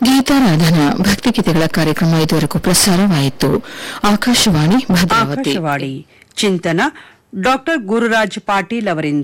ಗೀತಾರಾಧನಾ ಭಕ್ತಿಗೀತೆಗಳ ಕಾರ್ಯಕ್ರಮ ಇದುವರೆಗೂ ಪ್ರಸಾರವಾಯಿತು ಆಕಾಶವಾಣಿ ಭದ್ರಾವತಿ ಆಕಾಶವಾಣಿ ಚಿಂತನ ಡಾಕ್ಟರ್ ಗುರುರಾಜ್ ಪಾಟೀಲ್ ಅವರಿಂದ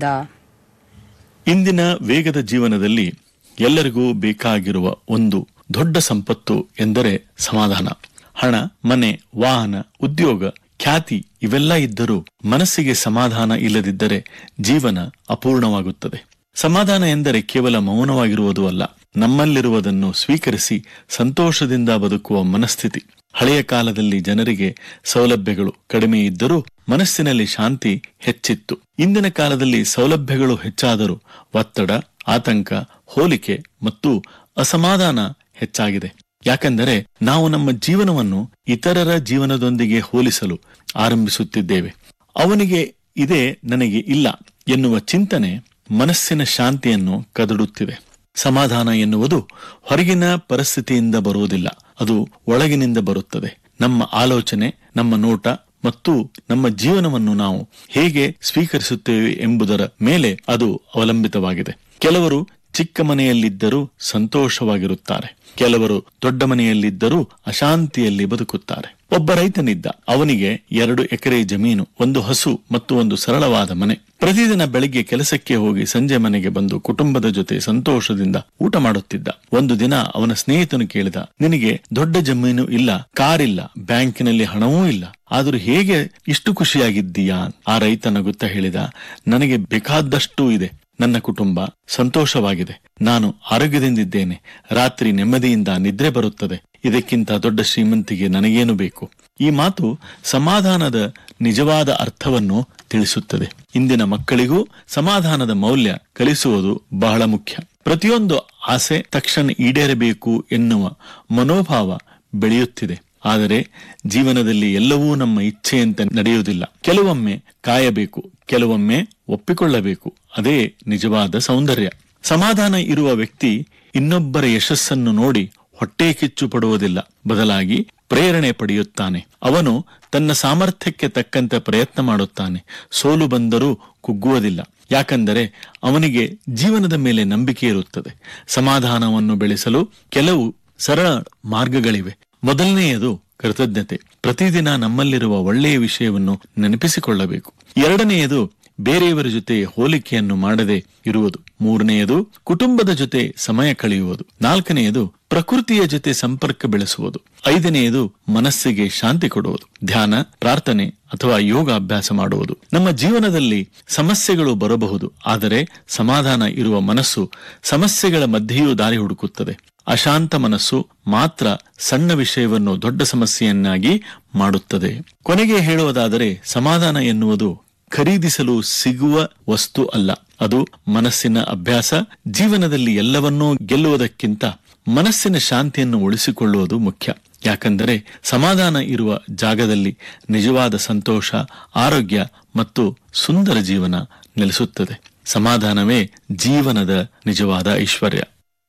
ಇಂದಿನ ವೇಗದ ಜೀವನದಲ್ಲಿ ಎಲ್ಲರಿಗೂ ಬೇಕಾಗಿರುವ ಒಂದು ದೊಡ್ಡ ಸಂಪತ್ತು ಎಂದರೆ ಸಮಾಧಾನ ಹಣ ಮನೆ ವಾಹನ ಉದ್ಯೋಗ ಖ್ಯಾತಿ ಇವೆಲ್ಲ ಇದ್ದರೂ ಮನಸ್ಸಿಗೆ ಸಮಾಧಾನ ಇಲ್ಲದಿದ್ದರೆ ಜೀವನ ಅಪೂರ್ಣವಾಗುತ್ತದೆ ಸಮಾಧಾನ ಎಂದರೆ ಕೇವಲ ಮೌನವಾಗಿರುವುದು ಅಲ್ಲ ನಮ್ಮಲ್ಲಿರುವುದನ್ನು ಸ್ವೀಕರಿಸಿ ಸಂತೋಷದಿಂದ ಬದುಕುವ ಮನಸ್ಥಿತಿ ಹಳೆಯ ಕಾಲದಲ್ಲಿ ಜನರಿಗೆ ಸೌಲಭ್ಯಗಳು ಕಡಿಮೆ ಇದ್ದರೂ ಮನಸ್ಸಿನಲ್ಲಿ ಶಾಂತಿ ಹೆಚ್ಚಿತ್ತು ಇಂದಿನ ಕಾಲದಲ್ಲಿ ಸೌಲಭ್ಯಗಳು ಹೆಚ್ಚಾದರೂ ಒತ್ತಡ ಆತಂಕ ಹೋಲಿಕೆ ಮತ್ತು ಅಸಮಾಧಾನ ಹೆಚ್ಚಾಗಿದೆ ಯಾಕೆಂದರೆ ನಾವು ನಮ್ಮ ಜೀವನವನ್ನು ಇತರರ ಜೀವನದೊಂದಿಗೆ ಹೋಲಿಸಲು ಆರಂಭಿಸುತ್ತಿದ್ದೇವೆ ಅವನಿಗೆ ಇದೇ ನನಗೆ ಇಲ್ಲ ಎನ್ನುವ ಚಿಂತನೆ ಮನಸ್ಸಿನ ಶಾಂತಿಯನ್ನು ಕದಡುತ್ತಿದೆ ಸಮಾಧಾನ ಎನ್ನುವುದು ಹೊರಗಿನ ಪರಿಸ್ಥಿತಿಯಿಂದ ಬರುವುದಿಲ್ಲ ಅದು ಒಳಗಿನಿಂದ ಬರುತ್ತದೆ ನಮ್ಮ ಆಲೋಚನೆ ನಮ್ಮ ನೋಟ ಮತ್ತು ನಮ್ಮ ಜೀವನವನ್ನು ನಾವು ಹೇಗೆ ಸ್ವೀಕರಿಸುತ್ತೇವೆ ಎಂಬುದರ ಮೇಲೆ ಅದು ಅವಲಂಬಿತವಾಗಿದೆ ಕೆಲವರು ಚಿಕ್ಕ ಮನೆಯಲ್ಲಿದ್ದರೂ ಸಂತೋಷವಾಗಿರುತ್ತಾರೆ ಕೆಲವರು ದೊಡ್ಡ ಮನೆಯಲ್ಲಿದ್ದರೂ ಅಶಾಂತಿಯಲ್ಲಿ ಬದುಕುತ್ತಾರೆ ಒಬ್ಬ ರೈತನಿದ್ದ ಅವನಿಗೆ ಎರಡು ಎಕರೆ ಜಮೀನು ಒಂದು ಹಸು ಮತ್ತು ಒಂದು ಸರಳವಾದ ಮನೆ ಪ್ರತಿದಿನ ಬೆಳಿಗ್ಗೆ ಕೆಲಸಕ್ಕೆ ಹೋಗಿ ಸಂಜೆ ಮನೆಗೆ ಬಂದು ಕುಟುಂಬದ ಜೊತೆ ಸಂತೋಷದಿಂದ ಊಟ ಮಾಡುತ್ತಿದ್ದ ಒಂದು ದಿನ ಅವನ ಸ್ನೇಹಿತನು ಕೇಳಿದ ನಿನಗೆ ದೊಡ್ಡ ಜಮೀನು ಇಲ್ಲ ಕಾರಿಲ್ಲ ಬ್ಯಾಂಕಿನಲ್ಲಿ ಹಣವೂ ಇಲ್ಲ ಆದರೂ ಹೇಗೆ ಇಷ್ಟು ಖುಷಿಯಾಗಿದ್ದೀಯಾ ಆ ರೈತ ನಗುತ್ತಾ ಹೇಳಿದ ನನಗೆ ಬೇಕಾದಷ್ಟು ಇದೆ ನನ್ನ ಕುಟುಂಬ ಸಂತೋಷವಾಗಿದೆ ನಾನು ಆರೋಗ್ಯದಿಂದಿದ್ದೇನೆ ರಾತ್ರಿ ನೆಮ್ಮದಿಯಿಂದ ನಿದ್ರೆ ಬರುತ್ತದೆ ಇದಕ್ಕಿಂತ ದೊಡ್ಡ ಶ್ರೀಮಂತಿಗೆ ನನಗೇನು ಬೇಕು ಈ ಮಾತು ಸಮಾಧಾನದ ನಿಜವಾದ ಅರ್ಥವನ್ನು ತಿಳಿಸುತ್ತದೆ ಇಂದಿನ ಮಕ್ಕಳಿಗೂ ಸಮಾಧಾನದ ಮೌಲ್ಯ ಕಲಿಸುವುದು ಬಹಳ ಮುಖ್ಯ ಪ್ರತಿಯೊಂದು ಆಸೆ ತಕ್ಷಣ ಈಡೇರಬೇಕು ಎನ್ನುವ ಮನೋಭಾವ ಬೆಳೆಯುತ್ತಿದೆ ಆದರೆ ಜೀವನದಲ್ಲಿ ಎಲ್ಲವೂ ನಮ್ಮ ಇಚ್ಛೆಯಂತೆ ನಡೆಯುವುದಿಲ್ಲ ಕೆಲವೊಮ್ಮೆ ಕಾಯಬೇಕು ಕೆಲವೊಮ್ಮೆ ಒಪ್ಪಿಕೊಳ್ಳಬೇಕು ಅದೇ ನಿಜವಾದ ಸೌಂದರ್ಯ ಸಮಾಧಾನ ಇರುವ ವ್ಯಕ್ತಿ ಇನ್ನೊಬ್ಬರ ಯಶಸ್ಸನ್ನು ನೋಡಿ ಹೊಟ್ಟೆ ಕಿಚ್ಚು ಪಡುವುದಿಲ್ಲ ಬದಲಾಗಿ ಪ್ರೇರಣೆ ಪಡೆಯುತ್ತಾನೆ ಅವನು ತನ್ನ ಸಾಮರ್ಥ್ಯಕ್ಕೆ ತಕ್ಕಂತೆ ಪ್ರಯತ್ನ ಮಾಡುತ್ತಾನೆ ಸೋಲು ಬಂದರೂ ಕುಗ್ಗುವುದಿಲ್ಲ ಯಾಕಂದರೆ ಅವನಿಗೆ ಜೀವನದ ಮೇಲೆ ನಂಬಿಕೆ ಇರುತ್ತದೆ ಸಮಾಧಾನವನ್ನು ಬೆಳೆಸಲು ಕೆಲವು ಸರಳ ಮಾರ್ಗಗಳಿವೆ ಮೊದಲನೆಯದು ಕೃತಜ್ಞತೆ ಪ್ರತಿದಿನ ನಮ್ಮಲ್ಲಿರುವ ಒಳ್ಳೆಯ ವಿಷಯವನ್ನು ನೆನಪಿಸಿಕೊಳ್ಳಬೇಕು ಎರಡನೆಯದು ಬೇರೆಯವರ ಜೊತೆ ಹೋಲಿಕೆಯನ್ನು ಮಾಡದೆ ಇರುವುದು ಮೂರನೆಯದು ಕುಟುಂಬದ ಜೊತೆ ಸಮಯ ಕಳೆಯುವುದು ನಾಲ್ಕನೆಯದು ಪ್ರಕೃತಿಯ ಜೊತೆ ಸಂಪರ್ಕ ಬೆಳೆಸುವುದು ಐದನೆಯದು ಮನಸ್ಸಿಗೆ ಶಾಂತಿ ಕೊಡುವುದು ಧ್ಯಾನ ಪ್ರಾರ್ಥನೆ ಅಥವಾ ಯೋಗ ಅಭ್ಯಾಸ ಮಾಡುವುದು ನಮ್ಮ ಜೀವನದಲ್ಲಿ ಸಮಸ್ಯೆಗಳು ಬರಬಹುದು ಆದರೆ ಸಮಾಧಾನ ಇರುವ ಮನಸ್ಸು ಸಮಸ್ಯೆಗಳ ಮಧ್ಯೆಯೂ ದಾರಿ ಹುಡುಕುತ್ತದೆ ಅಶಾಂತ ಮನಸ್ಸು ಮಾತ್ರ ಸಣ್ಣ ವಿಷಯವನ್ನು ದೊಡ್ಡ ಸಮಸ್ಯೆಯನ್ನಾಗಿ ಮಾಡುತ್ತದೆ ಕೊನೆಗೆ ಹೇಳುವುದಾದರೆ ಸಮಾಧಾನ ಎನ್ನುವುದು ಖರೀದಿಸಲು ಸಿಗುವ ವಸ್ತು ಅಲ್ಲ ಅದು ಮನಸ್ಸಿನ ಅಭ್ಯಾಸ ಜೀವನದಲ್ಲಿ ಎಲ್ಲವನ್ನೂ ಗೆಲ್ಲುವುದಕ್ಕಿಂತ ಮನಸ್ಸಿನ ಶಾಂತಿಯನ್ನು ಉಳಿಸಿಕೊಳ್ಳುವುದು ಮುಖ್ಯ ಯಾಕಂದರೆ ಸಮಾಧಾನ ಇರುವ ಜಾಗದಲ್ಲಿ ನಿಜವಾದ ಸಂತೋಷ ಆರೋಗ್ಯ ಮತ್ತು ಸುಂದರ ಜೀವನ ನೆಲೆಸುತ್ತದೆ ಸಮಾಧಾನವೇ ಜೀವನದ ನಿಜವಾದ ಐಶ್ವರ್ಯ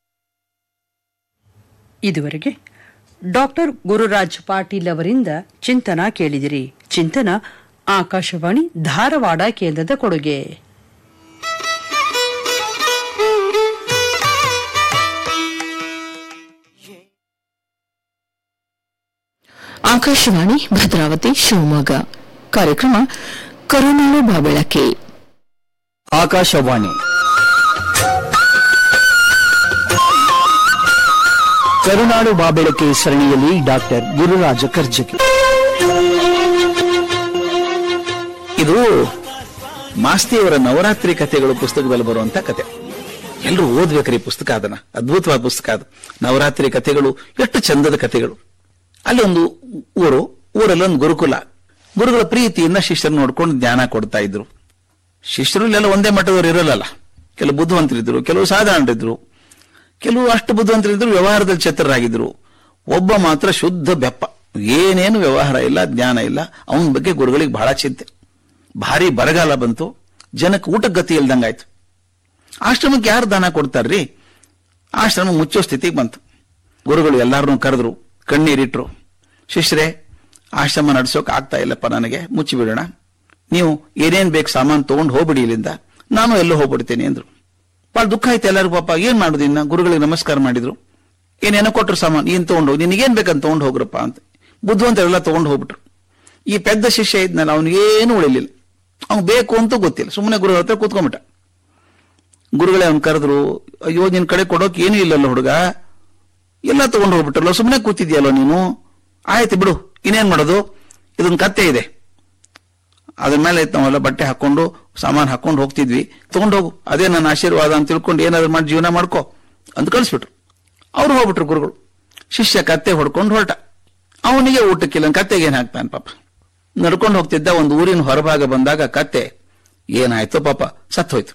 ಇದುವರೆಗೆ ಡಾಕ್ಟರ್ ಗುರುರಾಜ್ ಪಾಟೀಲ್ ಅವರಿಂದ ಚಿಂತನ ಕೇಳಿದಿರಿ ಚಿಂತನ ಆಕಾಶವಾಣಿ ಧಾರವಾಡ ಕೇಂದ್ರದ ಕೊಡುಗೆ ಆಕಾಶವಾಣಿ ಭದ್ರಾವತಿ ಶಿವಮೊಗ್ಗ ಕಾರ್ಯಕ್ರಮ ಕರುನಾಳು ಬಾಬೆಳಕೆ ಆಕಾಶವಾಣಿ ಕರುನಾಡು ಬಾಬೆಳಕೆ ಸರಣಿಯಲ್ಲಿ ಡಾಕ್ಟರ್ ಗುರುರಾಜ ಕರ್ಜಗಿ ಇದು ಮಾಸ್ತಿಯವರ ನವರಾತ್ರಿ ಕಥೆಗಳು ಪುಸ್ತಕದಲ್ಲಿ ಬರುವಂತ ಕತೆ ಎಲ್ಲರೂ ಓದ್ಬೇಕ್ರಿ ಈ ಪುಸ್ತಕ ಅದನ್ನ ಅದ್ಭುತವಾದ ಪುಸ್ತಕ ಅದು ನವರಾತ್ರಿ ಕಥೆಗಳು ಎಷ್ಟು ಚಂದದ ಕಥೆಗಳು ಅಲ್ಲಿ ಒಂದು ಊರು ಊರಲ್ಲಿ ಒಂದು ಗುರುಕುಲ ಗುರುಗಳ ಪ್ರೀತಿಯಿಂದ ಶಿಷ್ಯರು ನೋಡ್ಕೊಂಡು ಜ್ಞಾನ ಕೊಡ್ತಾ ಇದ್ರು ಶಿಷ್ಯರಲ್ಲೆಲ್ಲ ಒಂದೇ ಮಟ್ಟದವರು ಇರಲ್ಲ ಕೆಲವು ಬುದ್ಧಿವಂತರಿದ್ರು ಕೆಲವು ಸಾಧಾರಣರಿದ್ರು ಕೆಲವು ಅಷ್ಟು ಬುದ್ಧಿವಂತರಿದ್ರು ವ್ಯವಹಾರದಲ್ಲಿ ಛತ್ರರಾಗಿದ್ರು ಒಬ್ಬ ಮಾತ್ರ ಶುದ್ಧ ಬೆಪ್ಪ ಏನೇನು ವ್ಯವಹಾರ ಇಲ್ಲ ಜ್ಞಾನ ಇಲ್ಲ ಅವನ ಬಗ್ಗೆ ಗುರುಗಳಿಗೆ ಬಹಳ ಚಿಂತೆ ಭಾರಿ ಬರಗಾಲ ಬಂತು ಜನಕ್ಕೆ ಊಟ ಗತಿ ಇಲ್ದಂಗಾಯ್ತು ಆಶ್ರಮಕ್ಕೆ ಯಾರು ದಾನ ಕೊಡ್ತಾರ್ರಿ ಆಶ್ರಮ ಮುಚ್ಚೋ ಸ್ಥಿತಿಗೆ ಬಂತು ಗುರುಗಳು ಎಲ್ಲಾರನ್ನೂ ಕರೆದ್ರು ಕಣ್ಣೀರಿಟ್ರು ಶಿಷ್ಯರೇ ಆಶ್ರಮ ನಡ್ಸೋಕ್ ಆಗ್ತಾ ಇಲ್ಲಪ್ಪ ನನಗೆ ಮುಚ್ಚಿಬಿಡೋಣ ನೀವು ಏನೇನ್ ಬೇಕು ಸಾಮಾನು ತಗೊಂಡು ಹೋಗ್ಬಿಡಿ ಇಲ್ಲಿಂದ ನಾನು ಎಲ್ಲೋ ಹೋಗ್ಬಿಡ್ತೇನೆ ಅಂದ್ರು ಬಹಳ ದುಃಖ ಆಯ್ತು ಎಲ್ಲರಿಗೂ ಪಾಪ ಏನ್ ಮಾಡುದು ಇನ್ನ ಗುರುಗಳಿಗೆ ನಮಸ್ಕಾರ ಮಾಡಿದ್ರು ಏನೇನೋ ಕೊಟ್ರು ಸಾಮಾನು ನೀನ್ ತಗೊಂಡು ಹೋಗಿ ನಿನಗೇನ್ ಬೇಕಂತ ತಗೊಂಡು ಹೋಗ್ರಪ್ಪ ಅಂತ ಬುದ್ಧಿವಂತರೆಲ್ಲ ತಗೊಂಡು ಹೋಗ್ಬಿಟ್ರು ಈ ಪೆದ್ದ ಶಿಷ್ಯ ಇದ್ನಲ್ಲ ಅವನಿಗೇನು ಉಳಿಲಿಲ್ಲ ಅವ್ನು ಬೇಕು ಅಂತ ಗೊತ್ತಿಲ್ಲ ಸುಮ್ಮನೆ ಗುರು ಹತ್ರ ಕೂತ್ಕೊಂಡ್ಬಿಟ್ಟ ಗುರುಗಳೇ ಅವ್ನು ಕರೆದ್ರು ಅಯ್ಯೋ ನಿನ್ ಕಡೆ ಕೊಡೋಕೆ ಏನೂ ಇಲ್ಲಲ್ಲ ಹುಡುಗ ಎಲ್ಲ ತಗೊಂಡು ಹೋಗ್ಬಿಟ್ಟಲ್ಲ ಸುಮ್ಮನೆ ಕೂತಿದ್ಯಲ್ಲ ನೀನು ಆಯ್ತು ಬಿಡು ಇನ್ನೇನ್ ಮಾಡೋದು ಇದೊಂದು ಕತ್ತೆ ಇದೆ ಅದ್ರ ಮೇಲೆ ನಾವೆಲ್ಲ ಬಟ್ಟೆ ಹಾಕೊಂಡು ಸಾಮಾನು ಹಾಕೊಂಡು ಹೋಗ್ತಿದ್ವಿ ತಗೊಂಡು ಹೋಗು ಅದೇ ನನ್ನ ಆಶೀರ್ವಾದ ಅಂತ ತಿಳ್ಕೊಂಡು ಏನಾದ್ರು ಮಾಡಿ ಜೀವನ ಮಾಡ್ಕೋ ಅಂತ ಕಳಿಸ್ಬಿಟ್ರು ಅವ್ರು ಹೋಗ್ಬಿಟ್ರು ಗುರುಗಳು ಶಿಷ್ಯ ಕತ್ತೆ ಹೊಡ್ಕೊಂಡು ಹೊರಟ ಅವನಿಗೆ ಊಟಕ್ಕಿಲ್ಲ ಕತ್ತೆಗೆ ಏನ್ ಹಾಕ್ತಾನೆ ಪಾಪ ನಡ್ಕೊಂಡು ಹೋಗ್ತಿದ್ದ ಒಂದು ಊರಿನ ಹೊರಭಾಗ ಬಂದಾಗ ಕತ್ತೆ ಏನಾಯ್ತು ಪಾಪ ಸತ್ತೋಯ್ತು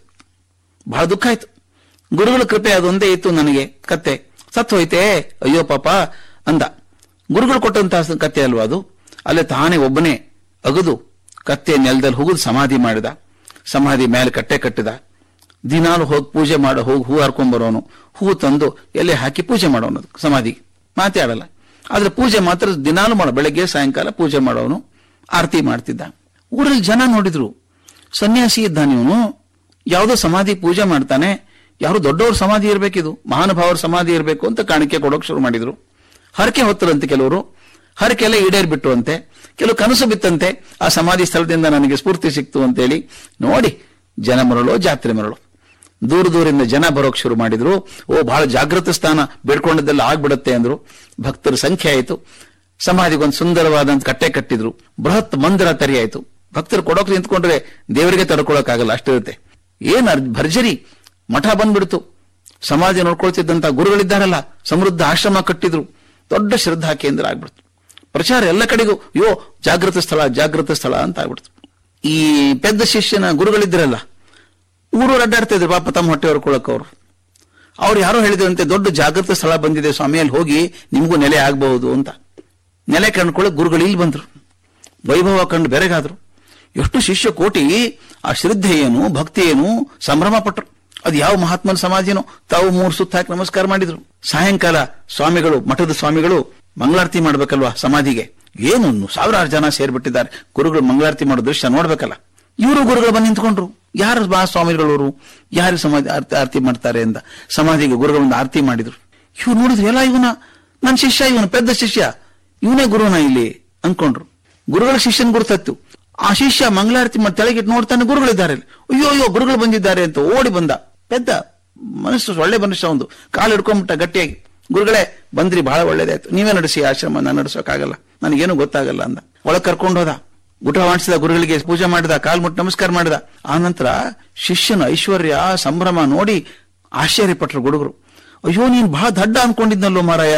ಬಹಳ ದುಃಖ ಆಯ್ತು ಗುರುಗಳ ಕೃಪೆ ಅದೊಂದೇ ಇತ್ತು ನನಗೆ ಕತ್ತೆ ಸತ್ತು ಹೋಯ್ತೆ ಅಯ್ಯೋ ಪಾಪ ಅಂದ ಗುರುಗಳು ಕೊಟ್ಟಂತಹ ಕತ್ತೆ ಅಲ್ವಾ ಅದು ಅಲ್ಲೇ ತಾನೇ ಒಬ್ಬನೇ ಅಗದು ಕತ್ತೆ ನೆಲದಲ್ಲಿ ಹೋಗುದು ಸಮಾಧಿ ಮಾಡಿದ ಸಮಾಧಿ ಮೇಲೆ ಕಟ್ಟೆ ಕಟ್ಟಿದ ದಿನಾಲು ಹೋಗಿ ಪೂಜೆ ಮಾಡೋ ಹೋಗಿ ಹೂ ಹರ್ಕೊಂಡ್ ಬರೋನು ಹೂ ತಂದು ಎಲೆ ಹಾಕಿ ಪೂಜೆ ಮಾಡೋನು ಅದಕ್ಕೆ ಸಮಾಧಿ ಮಾತಾಡಲ್ಲ ಆದ್ರೆ ಪೂಜೆ ಮಾತ್ರ ದಿನಾಲು ಮಾಡೋ ಬೆಳಗ್ಗೆ ಸಾಯಂಕಾಲ ಪೂಜೆ ಮಾಡೋನು ಆರತಿ ಮಾಡ್ತಿದ್ದ ಊರಲ್ಲಿ ಜನ ನೋಡಿದ್ರು ಸನ್ಯಾಸಿ ಇದ್ದಾನೆ ಇವನು ಯಾವುದೋ ಸಮಾಧಿ ಪೂಜೆ ಮಾಡ್ತಾನೆ ಯಾರು ದೊಡ್ಡವ್ರ ಸಮಾಧಿ ಇರಬೇಕಿದು ಮಹಾನುಭಾವರ ಸಮಾಧಿ ಇರಬೇಕು ಅಂತ ಕಾಣಿಕೆ ಕೊಡೋಕೆ ಶುರು ಮಾಡಿದ್ರು ಹರಕೆ ಹೊತ್ತರಂತೆ ಕೆಲವರು ಹರಕೆ ಎಲ್ಲ ಈಡೇರ್ಬಿಟ್ಟು ಅಂತೆ ಕೆಲವು ಕನಸು ಬಿತ್ತಂತೆ ಆ ಸಮಾಧಿ ಸ್ಥಳದಿಂದ ನನಗೆ ಸ್ಫೂರ್ತಿ ಸಿಕ್ತು ಅಂತೇಳಿ ನೋಡಿ ಜನ ಮರಳು ಜಾತ್ರೆ ಮರಳು ದೂರ ದೂರಿಂದ ಜನ ಬರೋಕ್ ಶುರು ಮಾಡಿದ್ರು ಓ ಬಹಳ ಜಾಗೃತ ಸ್ಥಾನ ಬೇಡ್ಕೊಂಡದ್ದೆಲ್ಲ ಆಗ್ಬಿಡುತ್ತೆ ಅಂದ್ರು ಭಕ್ತರ ಸಂಖ್ಯೆ ಆಯಿತು ಸಮಾಧಿಗೊಂದು ಸುಂದರವಾದಂತ ಕಟ್ಟೆ ಕಟ್ಟಿದ್ರು ಬೃಹತ್ ಮಂದಿರ ತೆರೆಯಾಯ್ತು ಭಕ್ತರು ಕೊಡೋಕ್ ನಿಂತ್ಕೊಂಡ್ರೆ ದೇವರಿಗೆ ತಡ್ಕೊಳಕ್ಕಾಗಲ್ಲ ಅಷ್ಟಿರುತ್ತೆ ಏನ್ ಅರ್- ಭರ್ಜರಿ ಮಠ ಬಂದ್ಬಿಡ್ತು ಸಮಾಧಿ ನೋಡ್ಕೊಳ್ತಿದ್ದಂತ ಗುರುಗಳಿದ್ದಾರಲ್ಲ ಸಮೃದ್ಧ ಆಶ್ರಮ ಕಟ್ಟಿದ್ರು ದೊಡ್ಡ ಶ್ರದ್ಧಾ ಕೇಂದ್ರ ಆಗ್ಬಿಡ್ತು ಪ್ರಚಾರ ಎಲ್ಲ ಕಡೆಗೂ ಯೋ ಜಾಗೃತ ಸ್ಥಳ ಜಾಗೃತ ಸ್ಥಳ ಅಂತ ಆಗ್ಬಿಡ್ತು ಈ ಪೆದ್ದ ಶಿಷ್ಯನ ಗುರುಗಳಿದ್ರಲ್ಲ ಊರೂರು ಅಡ್ಡಾಡ್ತಾ ಇದ್ರು ಪಾಪ ತಮ್ಮ ಹೊಟ್ಟೆ ಹೊರ್ಕೊಳಕ್ ಅವರು ಅವ್ರು ಯಾರೋ ಹೇಳಿದ್ರಂತೆ ದೊಡ್ಡ ಜಾಗೃತ ಸ್ಥಳ ಬಂದಿದೆ ಸ್ವಾಮಿ ಅಲ್ಲಿ ಹೋಗಿ ನಿಮಗೂ ನೆಲೆ ಆಗಬಹುದು ಅಂತ ನೆಲೆ ಕಂಡ್ಕೊಳ್ಳೋಕೆ ಗುರುಗಳು ಇಲ್ಲಿ ಬಂದ್ರು ವೈಭವ ಕಂಡು ಬೆರಗಾದ್ರು ಎಷ್ಟು ಶಿಷ್ಯ ಕೋಟಿ ಆ ಶ್ರದ್ಧೆ ಏನು ಭಕ್ತಿ ಏನು ಸಂಭ್ರಮ ಪಟ್ರು ಅದು ಯಾವ ಮಹಾತ್ಮನ ಸಮಾಧಿನೋ ತಾವು ಮೂರು ಸುತ್ತ ಹಾಕಿ ನಮಸ್ಕಾರ ಮಾಡಿದ್ರು ಸಾಯಂಕಾಲ ಸ್ವಾಮಿಗಳು ಮಠದ ಸ್ವಾಮಿಗಳು ಮಂಗಳಾರತಿ ಮಾಡ್ಬೇಕಲ್ವಾ ಸಮಾಧಿಗೆ ಏನು ಸಾವಿರಾರು ಜನ ಸೇರ್ಬಿಟ್ಟಿದ್ದಾರೆ ಗುರುಗಳು ಮಂಗಳಾರತಿ ಮಾಡೋ ದೃಶ್ಯ ನೋಡ್ಬೇಕಲ್ಲ ಇವರು ಗುರುಗಳು ಬಂದು ನಿಂತ್ಕೊಂಡ್ರು ಯಾರು ಬಾ ಸ್ವಾಮಿಗಳವರು ಯಾರು ಸಮಾಧಿ ಆರ್ತಿ ಆರತಿ ಮಾಡ್ತಾರೆ ಅಂತ ಸಮಾಧಿಗೆ ಗುರುಗಳೊಂದು ಆರತಿ ಮಾಡಿದ್ರು ಇವ್ರು ನೋಡಿದ್ರು ಎಲ್ಲ ಇವನ ನನ್ನ ಶಿಷ್ಯ ಇವನು ಪೆದ್ದ ಶಿಷ್ಯ ಇವನೇ ಗುರುನ ಇಲ್ಲಿ ಅನ್ಕೊಂಡ್ರು ಗುರುಗಳ ಶಿಷ್ಯನ ಗುರುತತ್ತು ಆ ಶಿಷ್ಯ ಮಂಗಳಾರತಿ ಮಾಡಿ ತೆಳಗಿಟ್ಟು ನೋಡ್ತಾನೆ ಗುರುಗಳಿದ್ದಾರೆ ಇಲ್ಲಿ. ಅಯ್ಯೋ ಅಯ್ಯೋ ಗುರುಗಳು ಬಂದಿದ್ದಾರೆ ಅಂತ ಓಡಿ ಬಂದ ಪೆದ್ದ ಮನಸ್ಸು ಒಳ್ಳೆ ಮನುಷ್ಯ ಒಂದು ಕಾಲು ಹಿಡ್ಕೊಂಡ್ಬಿಟ್ಟ ಗಟ್ಟಿಯಾಗಿ ಗುರುಗಳೇ ಬಂದ್ರಿ ಬಹಳ ಒಳ್ಳೇದಾಯ್ತು ನೀವೇ ನಡೆಸಿ ಆಶ್ರಮ ನಾನು ನಡೆಸೋಕ್ಕಾಗಲ್ಲ ನನಗೇನು ಗೊತ್ತಾಗಲ್ಲ ಅಂದ ಒಳಗ್ ಕರ್ಕೊಂಡು ಹೋದ ಊಟ ಮಾಡಿಸಿದ ಗುರುಗಳಿಗೆ ಪೂಜೆ ಮಾಡಿದ ಕಾಲ್ ಮುಟ್ಟು ನಮಸ್ಕಾರ ಮಾಡಿದ ಆ ನಂತರ ಶಿಷ್ಯನ ಐಶ್ವರ್ಯ ಸಂಭ್ರಮ ನೋಡಿ ಆಶ್ಚರ್ಯಪಟ್ರು ಗುಡುಗರು ಅಯ್ಯೋ ನೀನ್ ಬಹಳ ದಡ್ಡ ಅನ್ಕೊಂಡಿದ್ನಲ್ಲೋ ಮಾರಾಯ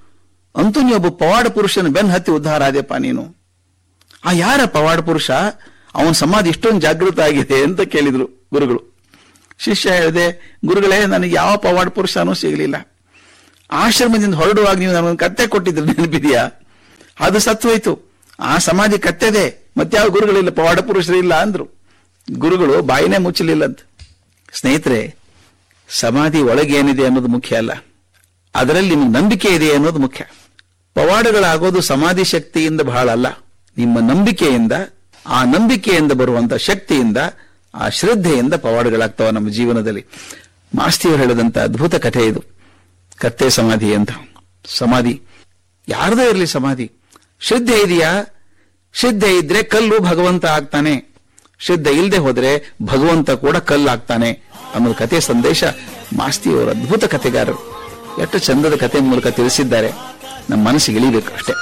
ಅಂತೂ ನೀ ಒಬ್ಬ ಪವಾಡ ಪುರುಷನ ಬೆನ್ ಹತ್ತಿ ಉದ್ಧಾರ ಆದ್ಯಪ್ಪ ನೀನು ಆ ಯಾರ ಪವಾಡ ಪುರುಷ ಅವನ ಸಮಾಧಿ ಇಷ್ಟೊಂದು ಜಾಗೃತ ಆಗಿದೆ ಅಂತ ಕೇಳಿದ್ರು ಗುರುಗಳು ಶಿಷ್ಯ ಹೇಳಿದೆ ಗುರುಗಳೇ ನನಗೆ ಯಾವ ಪವಾಡ ಪುರುಷನೂ ಸಿಗಲಿಲ್ಲ ಆಶ್ರಮದಿಂದ ಹೊರಡುವಾಗ ನೀವು ನನಗೊಂದು ಕತ್ತೆ ಕೊಟ್ಟಿದ್ರು ನೆನಪಿದೆಯಾ ಅದು ಸತ್ತು ಹೋಯ್ತು ಆ ಸಮಾಧಿ ಕತ್ತೆದೆ ಮತ್ಯಾವ ಗುರುಗಳಿಲ್ಲ ಪವಾಡ ಪುರುಷರಿಲ್ಲ ಅಂದ್ರು ಗುರುಗಳು ಬಾಯಿನೇ ಮುಚ್ಚಲಿಲ್ಲ ಅಂತ ಸ್ನೇಹಿತರೆ ಸಮಾಧಿ ಒಳಗೆ ಏನಿದೆ ಅನ್ನೋದು ಮುಖ್ಯ ಅಲ್ಲ ಅದರಲ್ಲಿ ನಿಮ್ಗೆ ನಂಬಿಕೆ ಇದೆ ಅನ್ನೋದು ಮುಖ್ಯ ಪವಾಡಗಳಾಗೋದು ಸಮಾಧಿ ಶಕ್ತಿಯಿಂದ ಬಹಳ ಅಲ್ಲ ನಿಮ್ಮ ನಂಬಿಕೆಯಿಂದ ಆ ನಂಬಿಕೆಯಿಂದ ಬರುವಂತ ಶಕ್ತಿಯಿಂದ ಆ ಶ್ರದ್ಧೆಯಿಂದ ಪವಾಡಗಳಾಗ್ತವ ನಮ್ಮ ಜೀವನದಲ್ಲಿ ಮಾಸ್ತಿಯವರು ಹೇಳದಂತ ಅದ್ಭುತ ಕಥೆ ಇದು ಕತ್ತೆ ಸಮಾಧಿ ಅಂತ ಸಮಾಧಿ ಯಾರದೇ ಇರಲಿ ಸಮಾಧಿ ಶ್ರದ್ಧೆ ಇದೆಯಾ ಶ್ರದ್ಧೆ ಇದ್ರೆ ಕಲ್ಲು ಭಗವಂತ ಆಗ್ತಾನೆ ಶ್ರದ್ಧೆ ಇಲ್ಲದೆ ಹೋದ್ರೆ ಭಗವಂತ ಕೂಡ ಕಲ್ಲಾಗ್ತಾನೆ ಅನ್ನೋದು ಕತೆ ಸಂದೇಶ ಮಾಸ್ತಿಯವರು ಅದ್ಭುತ ಕಥೆಗಾರರು ಎಷ್ಟು ಚಂದದ ಕತೆ ಮೂಲಕ ತಿಳಿಸಿದ್ದಾರೆ ನಮ್ಮ ಮನಸ್ಸಿಗೆ ಇಳಿಬೇಕು ಅಷ್ಟೇ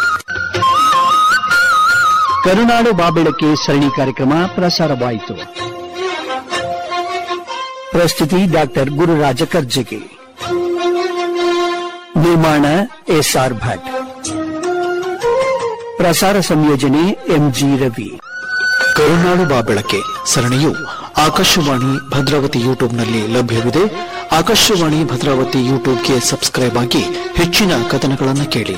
ಕರುನಾಡು ಬಾಬೆಳಕೆ ಸರಣಿ ಕಾರ್ಯಕ್ರಮ ಪ್ರಸಾರವಾಯಿತು ಪ್ರಸ್ತುತಿ ಡಾಕ್ಟರ್ ಗುರುರಾಜ ಕರ್ಜಗಿ ನಿರ್ಮಾಣ ಎಸ್ಆರ್ ಭಟ್ ಪ್ರಸಾರ ಸಂಯೋಜನೆ ಎಂಜಿ ರವಿ ಕರುನಾಡು ಬಾ ಬೆಳಕೆ ಸರಣಿಯು ಆಕಾಶವಾಣಿ ಭದ್ರಾವತಿ ಯೂಟ್ಯೂಬ್ನಲ್ಲಿ ಲಭ್ಯವಿದೆ ಆಕಾಶವಾಣಿ ಭದ್ರಾವತಿ ಯೂಟ್ಯೂಬ್ಗೆ ಸಬ್ಸ್ಕ್ರೈಬ್ ಆಗಿ ಹೆಚ್ಚಿನ ಕಥನಗಳನ್ನು ಕೇಳಿ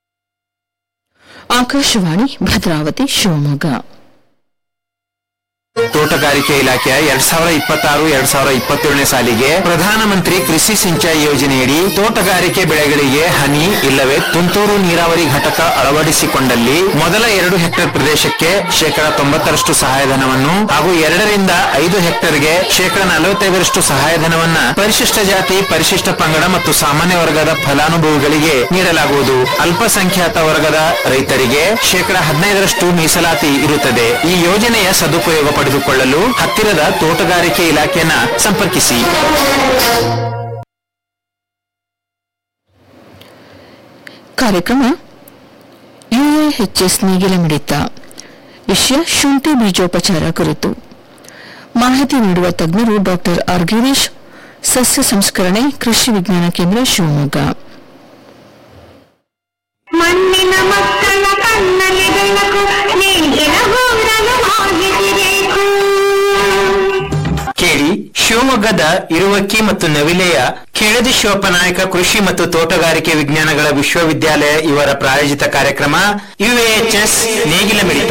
ಆಕಾಶವಾಣಿ ಭದ್ರಾವತಿ ಶಿವಮೊಗ್ಗ ತೋಟಗಾರಿಕೆ ಇಲಾಖೆಯ ಎರಡ್ ಸಾವಿರದ ಇಪ್ಪತ್ತಾರು ಎರಡ್ ಸಾವಿರದ ಇಪ್ಪತ್ತೇಳನೇ ಸಾಲಿಗೆ ಪ್ರಧಾನಮಂತ್ರಿ ಕೃಷಿ ಸಿಂಚಾಯಿ ಯೋಜನೆಯಡಿ ತೋಟಗಾರಿಕೆ ಬೆಳೆಗಳಿಗೆ ಹನಿ ಇಲ್ಲವೇ ತುಂತುರು ನೀರಾವರಿ ಘಟಕ ಅಳವಡಿಸಿಕೊಂಡಲ್ಲಿ ಮೊದಲ ಎರಡು ಹೆಕ್ಟೇರ್ ಪ್ರದೇಶಕ್ಕೆ ಶೇಕಡ ತೊಂಬತ್ತರಷ್ಟು ಸಹಾಯಧನವನ್ನು ಹಾಗೂ ಎರಡರಿಂದ ಐದು ಹೆಕ್ಟೇರ್ಗೆ ಶೇಕಡ ನಲವತ್ತೈದರಷ್ಟು ಸಹಾಯಧನವನ್ನ ಪರಿಶಿಷ್ಟ ಜಾತಿ ಪರಿಶಿಷ್ಟ ಪಂಗಡ ಮತ್ತು ಸಾಮಾನ್ಯ ವರ್ಗದ ಫಲಾನುಭವಿಗಳಿಗೆ ನೀಡಲಾಗುವುದು ಅಲ್ಪಸಂಖ್ಯಾತ ವರ್ಗದ ರೈತರಿಗೆ ಶೇಕಡ ಹದಿನೈದರಷ್ಟು ಮೀಸಲಾತಿ ಇರುತ್ತದೆ ಈ ಯೋಜನೆಯ ಸದುಪಯೋಗ ಪಡೆದುಕೊಳ್ಳಲು ಹತ್ತಿರದ ತೋಟಗಾರಿಕೆ ಇಲಾಖೆಯನ್ನ ಸಂಪರ್ಕಿಸಿ ಕಾರ್ಯಕ್ರಮ ಯುಎಎಚ್ಎಸ್ ನೇಗಿಲ ಮಿಡಿತ ವಿಷಯ ಶುಂಠಿ ಬೀಜೋಪಚಾರ ಕುರಿತು ಮಾಹಿತಿ ನೀಡುವ ತಜ್ಞರು ಡಾಕ್ಟರ್ ಆರ್ ಗಿರೀಶ್ ಸಸ್ಯ ಸಂಸ್ಕರಣೆ ಕೃಷಿ ವಿಜ್ಞಾನ ಕೇಂದ್ರ ಶಿವಮೊಗ್ಗ ಮಣ್ಣಿನ ಮಕ್ಕಳ ಕಣ್ಣಲ್ಲಿ ಬೆಳಕು ನೇಗಿಲ ಗೂಡಲು ಹೋಗಿರಬೇಕು ಕೇಳಿ ಶಿವಮೊಗ್ಗದ ಇರುವಕ್ಕಿ ಮತ್ತು ನವಿಲೆಯ ಕೆಳದಿ ಶಿವಪ್ಪನಾಯಕ ಕೃಷಿ ಮತ್ತು ತೋಟಗಾರಿಕೆ ವಿಜ್ಞಾನಗಳ ವಿಶ್ವವಿದ್ಯಾಲಯ ಇವರ ಪ್ರಾಯೋಜಿತ ಕಾರ್ಯಕ್ರಮ ಯುಎಎಚ್ಎಸ್ ನೇಗಿಲ ಮಿಡಿತ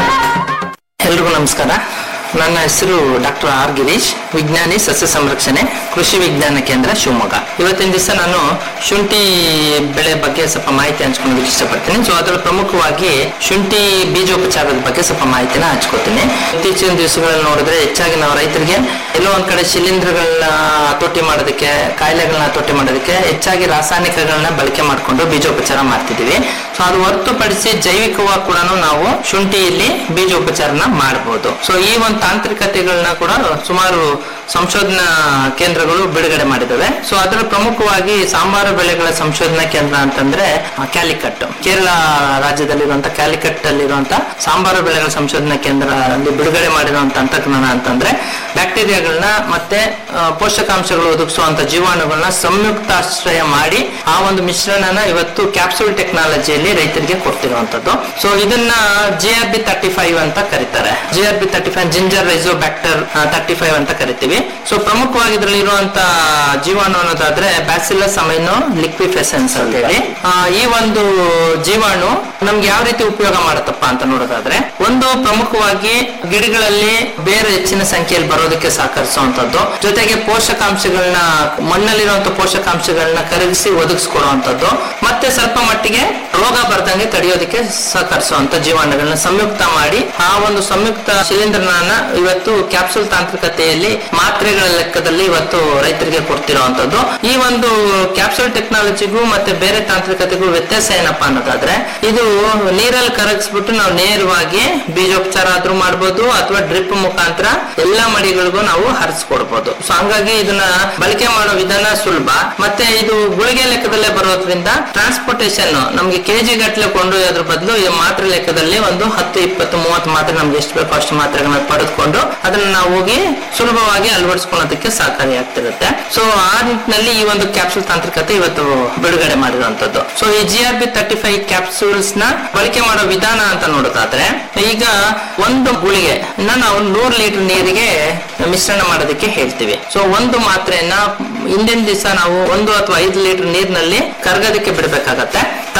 ಎಲ್ರಿಗೂ ನಮಸ್ಕಾರ ನನ್ನ ಹೆಸರು ಡಾಕ್ಟರ್ ಆರ್ ಗಿರೀಶ್ ವಿಜ್ಞಾನಿ ಸಸ್ಯ ಸಂರಕ್ಷಣೆ ಕೃಷಿ ವಿಜ್ಞಾನ ಕೇಂದ್ರ ಶಿವಮೊಗ್ಗ ಇವತ್ತಿನ ದಿವಸ ನಾನು ಶುಂಠಿ ಬೆಳೆ ಬಗ್ಗೆ ಸ್ವಲ್ಪ ಮಾಹಿತಿ ಹಂಚ್ಕೊಳ್ಳೋದಕ್ಕೆ ಇಷ್ಟಪಡ್ತೀನಿ ಸೊ ಅದರಲ್ಲಿ ಪ್ರಮುಖವಾಗಿ ಶುಂಠಿ ಬೀಜೋಪಚಾರದ ಬಗ್ಗೆ ಸ್ವಲ್ಪ ಮಾಹಿತಿನ ಹಂಚ್ಕೊತೀನಿ ಇತ್ತೀಚಿನ ದಿವಸಗಳಲ್ಲಿ ನೋಡಿದ್ರೆ ಹೆಚ್ಚಾಗಿ ನಾವು ರೈತರಿಗೆ ಎಲ್ಲೋ ಒಂದ್ ಕಡೆ ಶಿಲೀಂಧ್ರಗಳನ್ನ ಹತೋಟಿ ಮಾಡೋದಕ್ಕೆ ಕಾಯಿಲೆಗಳನ್ನ ಹತೋಟಿ ಮಾಡೋದಕ್ಕೆ ಹೆಚ್ಚಾಗಿ ರಾಸಾಯನಿಕಗಳನ್ನ ಬಳಕೆ ಮಾಡಿಕೊಂಡು ಬೀಜೋಪಚಾರ ಮಾಡ್ತಿದೀವಿ ಸೊ ಅದು ಹೊರತುಪಡಿಸಿ ಜೈವಿಕವಾಗಿ ಕೂಡ ನಾವು ಶುಂಠಿಯಲ್ಲಿ ಬೀಜೋಪಚಾರನ ಮಾಡಬಹುದು ಸೊ ಈ ಒಂದು ತಾಂತ್ರಿಕತೆಗಳನ್ನ ಕೂಡ ಸುಮಾರು ಸಂಶೋಧನಾ ಕೇಂದ್ರಗಳು ಬಿಡುಗಡೆ ಮಾಡಿದ್ದಾವೆ ಸೊ ಅದರ ಪ್ರಮುಖವಾಗಿ ಸಾಂಬಾರು ಬೆಳೆಗಳ ಸಂಶೋಧನಾ ಕೇಂದ್ರ ಅಂತಂದ್ರೆ ಕ್ಯಾಲಿಕಟ್ ಕೇರಳ ರಾಜ್ಯದಲ್ಲಿರುವಂತ ಕ್ಯಾಲಿಕಟ್ ಅಲ್ಲಿರುವಂತ ಸಾಂಬಾರು ಬೆಳೆಗಳ ಸಂಶೋಧನಾ ಕೇಂದ್ರ ಅಲ್ಲಿ ಬಿಡುಗಡೆ ಮಾಡಿರುವಂತ ತಂತ್ರಜ್ಞಾನ ಅಂತಂದ್ರೆ ಬ್ಯಾಕ್ಟೀರಿಯಾಗಳನ್ನ ಮತ್ತೆ ಆ, ಪೋಷಕಾಂಶಗಳು ಒದಗಿಸುವಂತ ಜೀವಾಣುಗಳನ್ನ ಸಂಯುಕ್ತಾಶ್ರಯ ಮಾಡಿ ಆ ಒಂದು ಮಿಶ್ರಣನ ಇವತ್ತು ಕ್ಯಾಪ್ಸೂಲ್ ಟೆಕ್ನಾಲಜಿಯಲ್ಲಿ ರೈತರಿಗೆ ಕೊಡ್ತಿರುವಂತದ್ದು ಸೊ ಇದನ್ನ G R B thirty five ಅಂತ ಕರೀತಾರೆ G R B thirty five ginger rhizobacter thirty five ಅಂತ ಕರಿತೀವಿ ಸೊ ಪ್ರಮುಖವಾಗಿ ಇದರಲ್ಲಿ ಇರುವಂತ ಜೀವಾಣು ಅನ್ನೋದಾದ್ರೆ ಬ್ಯಾಸಿಲಸ್ ಅಮೈನೋ ಲಿಕ್ವಿಫೆಸೆನ್ಸ್ ಅಂತ ಹೇಳಿ ಆ, ಈ ಒಂದು ಜೀವಾಣು ನಮ್ಗೆ ಯಾವ ರೀತಿ ಉಪಯೋಗ ಮಾಡುತ್ತಪ್ಪ ಅಂತ ನೋಡೋದಾದ್ರೆ ಒಂದು ಪ್ರಮುಖವಾಗಿ ಗಿಡಗಳಲ್ಲಿ ಬೇರೆ ಹೆಚ್ಚಿನ ಸಂಖ್ಯೆಯಲ್ಲಿ ಬರೋದಕ್ಕೆ ಸಹಕರಿಸುವಂತದ್ದು ಜೊತೆಗೆ ಪೋಷಕಾಂಶಗಳನ್ನ ಮಣ್ಣಲ್ಲಿರುವಂತ ಪೋಷಕಾಂಶಗಳನ್ನ ಕರಗಿಸಿ ಒದಗಿಸ್ಕೊಡುವಂತದ್ದು ಮತ್ತೆ ಸ್ವಲ್ಪ ಮಟ್ಟಿಗೆ ರೋಗ ಬರ್ದಂಗೆ ತಡೆಯೋದಕ್ಕೆ ಸಹಕರಿಸುವಂತ ಜೀವಾಣುಗಳನ್ನ ಸಂಯುಕ್ತ ಮಾಡಿ ಆ ಒಂದು ಸಂಯುಕ್ತ ಶಿಲೀಂಧ್ರನ ಇವತ್ತು ಕ್ಯಾಪ್ಸೂಲ್ ತಾಂತ್ರಿಕತೆಯಲ್ಲಿ ಮಾತ್ರೆಗಳ ಲೆಕ್ಕದಲ್ಲಿ ಇವತ್ತು ರೈತರಿಗೆ ಕೊಡ್ತಿರುವಂತದ್ದು ಈ ಒಂದು ಕ್ಯಾಪ್ಸೂಲ್ ಟೆಕ್ನಾಲಜಿಗೂ ಮತ್ತೆ ಬೇರೆ ತಾಂತ್ರಿಕತೆಗೂ ವ್ಯತ್ಯಾಸ ಏನಪ್ಪಾ ಅನ್ನೋದಾದ್ರೆ ಇದು ನೀರಲ್ಲಿ ಕರಗಿಸ್ಬಿಟ್ಟು ನಾವು ನೇರವಾಗಿ ಬೀಜೋಪಚಾರ ಆದ್ರೂ ಮಾಡ್ಬೋದು ಅಥವಾ ಡ್ರಿಪ್ ಮುಖಾಂತರ ಎಲ್ಲಾ ಮಡಿಗಳಿಗೂ ನಾವು ಹರಿಸ್ಕೊಡ್ಬೋದು ಸೊ ಹಂಗಾಗಿ ಇದನ್ನ ಬಳಕೆ ಮಾಡೋ ವಿಧಾನ ಸುಲಭ ಮತ್ತೆ ಇದು ಗುಳಿಗೆ ಲೆಕ್ಕದಲ್ಲೇ ಬರೋದ್ರಿಂದ ಟ್ರಾನ್ಸ್ಪೋರ್ಟೇಶನ್ ನಮ್ಗೆ ಕೆಜಿ ಗಟ್ಟಲೆ ಕೊಂಡೊಯ್ಯೋದ್ರ ಬದಲು ಈ ಮಾತ್ರೆ ಲೆಕ್ಕದಲ್ಲಿ ಒಂದು ಹತ್ತು ಇಪ್ಪತ್ತು ಮೂವತ್ತು ಮಾತ್ರೆ ನಮ್ಗೆ ಎಷ್ಟು ಬೇಕೋ ಅಷ್ಟು ಮಾತ್ರೆಗಳನ್ನ ಪಡೆದುಕೊಂಡು ಅದನ್ನ ನಾವು ಹೋಗಿ ಸುಲಭವಾಗಿ ಅಳವಡಿಸ್ಕೊಳ್ಳೋದಕ್ಕೆ ಸಹಕಾರಿಯಾಗ್ತಿರುತ್ತೆ ಸೊ ಆ ನಿಟ್ಟಿನಲ್ಲಿ ಈ ಒಂದು ಕ್ಯಾಪ್ಸೂಲ್ ತಾಂತ್ರಿಕತೆ ಇವತ್ತು ಬಿಡುಗಡೆ ಮಾಡಿರುವಂತದ್ದು ಸೊ ಈ G R B thirty five capsules ನ ಬಳಕೆ ಮಾಡೋ ವಿಧಾನ ಅಂತ ನೋಡೋದಾದ್ರೆ ಈಗ ಒಂದು ಗುಳಿಗೆ ನಾವು ನೂರು ಲೀಟರ್ ನೀರಿಗೆ ಮಿಶ್ರಣ ಮಾಡೋದಕ್ಕೆ ಹೇಳ್ತೀವಿ ಸೊ ಒಂದು ಮಾತ್ರೆಯನ್ನ ಹಿಂದಿನ ದಿವಸ ನಾವು ಒಂದು ಅಥವಾ ಐದು ಲೀಟರ್ ನೀರಿನಲ್ಲಿ ಕರಗೋದಕ್ಕೆ ಬಿಡಬೇಕಾಗತ್ತೆ